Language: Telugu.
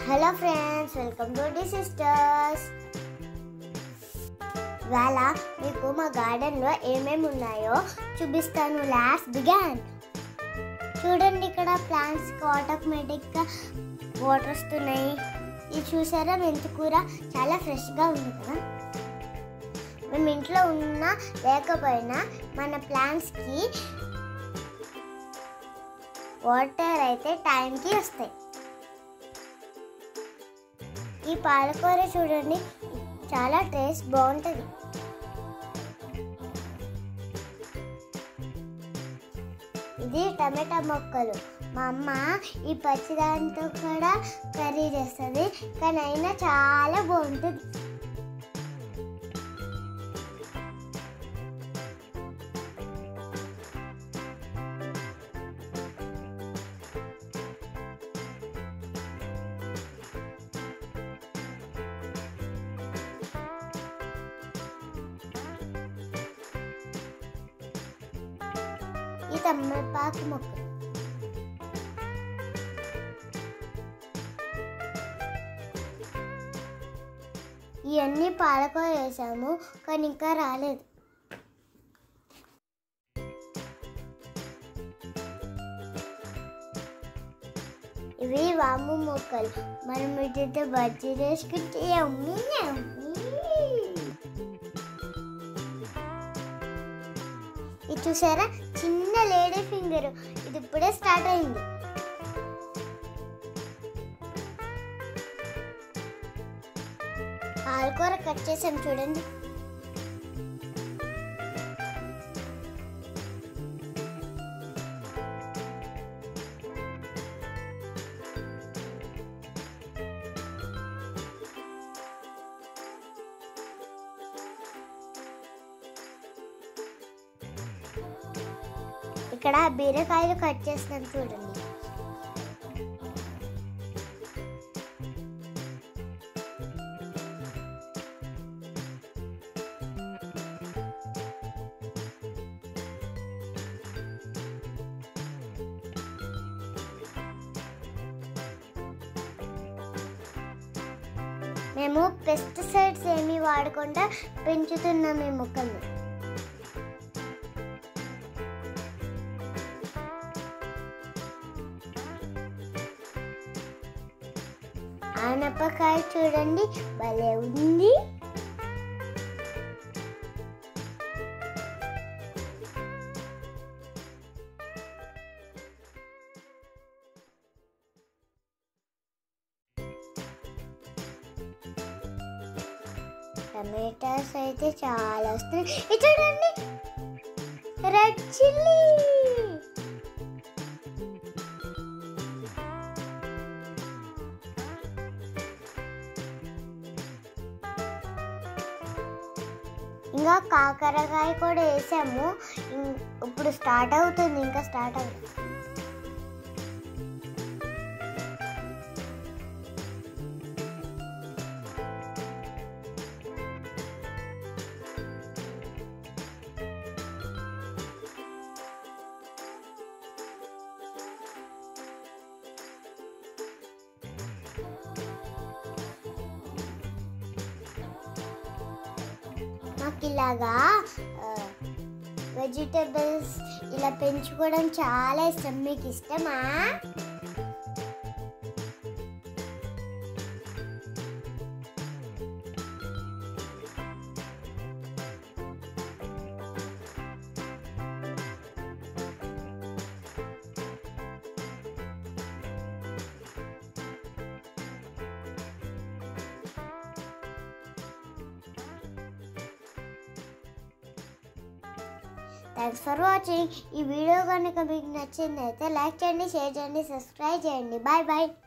Hello friends welcome to the sisters ఇవాళ మీకు మా గార్డెన్లో ఏమేమి ఉన్నాయో చూపిస్తాను లాస్ట్ బిగాన్ చూడండి ఇక్కడ ప్లాంట్స్కి ఆటోమేటిక్గా వాటర్ వస్తున్నాయి ఇది చూసారా మెంతికూర చాలా ఫ్రెష్గా ఉంది కదా మేము ఇంట్లో ఉన్నా లేకపోయినా మన ప్లాంట్స్కి వాటర్ అయితే టైంకి వస్తాయి ఈ పాలకూర చూడండి చాలా టేస్ట్ బాగుంటుంది ఇది టమాటా మొక్కలు మా అమ్మ ఈ పచ్చిదాంతో కూడా కర్రీ చేస్తుంది కానీ అయినా చాలా బాగుంటుంది ఈ తమ్మపాకు మొక్క ఇవన్నీ పాలకూర వేసాము కానీ ఇంకా రాలేదు ఇవి వాము మొక్కలు మనం వీటితో బజ్జీ చేసుకుంటే యమ్మీ యమ్మీ. ఇది చూసారా చిన్న లేడీ ఫింగర్ ఇది ఇప్పుడే స్టార్ట్ అయింది పాలకూర కట్ చేసాం చూడండి ఇక్కడ బీరకాయలు కట్ చేస్తాం చూడండి మేము పెస్టిసైడ్స్ ఏమీ వాడకుండా పెంచుతున్నాం ఈ మొక్కల్ని ఆనపకాయ చూడండి భలే ఉంది టమాటాస్ అయితే చాలా వస్తున్నాయి ఇది చూడండి రెడ్ చిల్లీ ఇంకా కాకరకాయ కూడా వేసాము ఇం- ఇప్పుడు స్టార్ట్ అవుతుంది ఇంకా స్టార్ట్ అవుతుంది మాకు ఇలాగా వెజిటేబుల్స్ ఇలా పెంచుకోవడం చాలా ఇష్టం మీకు ఇష్టమా థ్యాంక్స్ ఫర్ వాచింగ్ ఈ వీడియో కనుక మీకు నచ్చింది అయితే లైక్ చేయండి షేర్ చేయండి సబ్స్క్రైబ్ చేయండి బాయ్ బాయ్